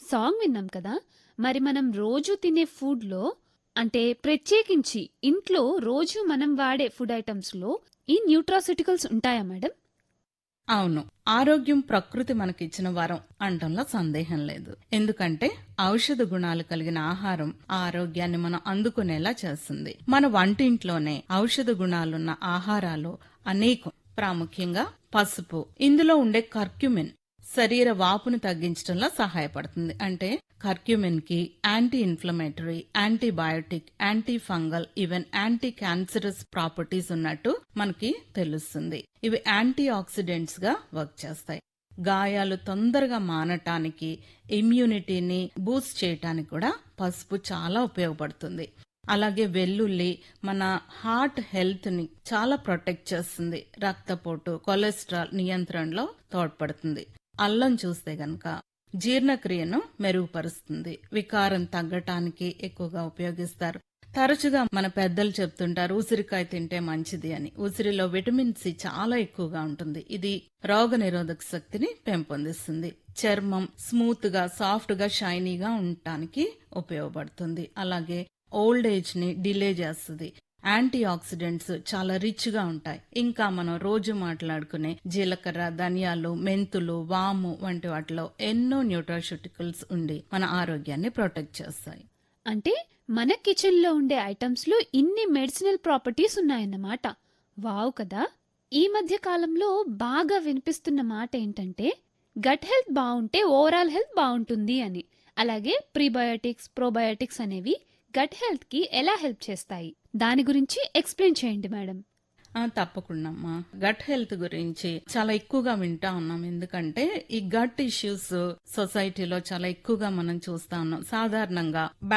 song విన్నాం కదా మరి మనం రోజు తినే ఫుడ్లో అంటే ప్రత్యేకించి ఇంట్లో రోజు మనం వాడే ఫుడ్ ఐటమ్స్లో ఈ న్యూట్రాసిటికల్స్ ఉంటాయా మేడం అవును ఆరోగ్యం ప్రకృతి మనకిచ్చిన వరం అంటంలో సందేహం లేదు ఎందుకంటే ఔషధ గుణాలు కలిగిన ఆహారం ఆ ఆరోగ్యాన్ని మనం అందుకునేలా చేస్తుంది మన వంటింట్లోనే ఔషధ గుణాలున్న ఆహారాలు అనేకం ప్రాముఖ్యంగా పసుపు ఇందులో ఉండే కర్క్యుమిన్ శరీర వాపును తగ్గించడంలో సహాయపడుతుంది అంటే కర్క్యుమిన్ కి anti inflammatory antibiotic anti fungal even anti cancerous properties ఉన్నట్టు మనకి తెలుస్తుంది ఇవి యాంటీ ఆక్సిడెంట్స్ గా వర్క్ చేస్తాయి గాయాలు తొందరగా మానటానికి ఇమ్యూనిటీని బూస్ట్ చేయటానికి కూడా పసుపు చాలా ఉపయోగపడుతుంది అలాగే వెల్లుల్లి మన హార్ట్ హెల్త్ ని చాలా ప్రొటెక్ట్ చేస్తుంది రక్తపోటు కొలెస్ట్రాల్ నియంత్రణలో తోడ్పడుతుంది అల్లం చూస్తే గనక జీర్ణక్రియను మెరుగుపరుస్తుంది వికారం తగ్గటానికి ఎక్కువగా ఉపయోగిస్తారు తరచుగా మన పెద్దలు చెప్తుంటారు ఉసిరికాయ తింటే మంచిది అని ఉసిరిలో విటమిన్ సి చాలా ఎక్కువగా ఉంటుంది ఇది రోగ నిరోధక శక్తిని పెంపొందిస్తుంది చర్మం స్మూత్ గా సాఫ్ట్ గా షైనీగా ఉండటానికి ఉపయోగపడుతుంది అలాగే ఓల్డ్ ఏజ్ ని డిలే చేస్తుంది యాంటీ ఆక్సిడెంట్స్ చాలా రిచ్ గా ఉంటాయి ఇంకా మనం రోజు మాట్లాడుకునే జీలకర్ర ధనియాలు మెంతులు వాము వంటి వాటిలో ఎన్నో న్యూట్రాషిటికల్స్ ఉండి మన ఆరోగ్యాన్ని ప్రొటెక్ట్ చేస్తాయి అంటే మన కిచెన్లో ఉండే ఐటమ్స్లో ఇన్ని మెడిసినల్ ప్రాపర్టీస్ ఉన్నాయన్నమాట వావ్ కదా ఈ మధ్య కాలంలో బాగా వినిపిస్తున్న మాట ఏంటంటే గట్ హెల్త్ బాగుంటే ఓవరాల్ హెల్త్ బాగుంటుంది అని అలాగే ప్రీబయోటిక్స్ ప్రోబయోటిక్స్ అనేవి గట్ హెల్త్ కి ఎలా హెల్ప్ చేస్తాయి దాని గురించి ఎక్స్ప్లెయిన్ చేయండి మేడం ఆ, తప్పకుండా అమ్మా గట్ హెల్త్ గురించి చాలా ఎక్కువగా వింటా ఉన్నాం ఎందుకంటే ఈ గట్ ఇష్యూస్ సొసైటీలో చాలా ఎక్కువగా మనం చూస్తా ఉన్నాం సాధారణంగా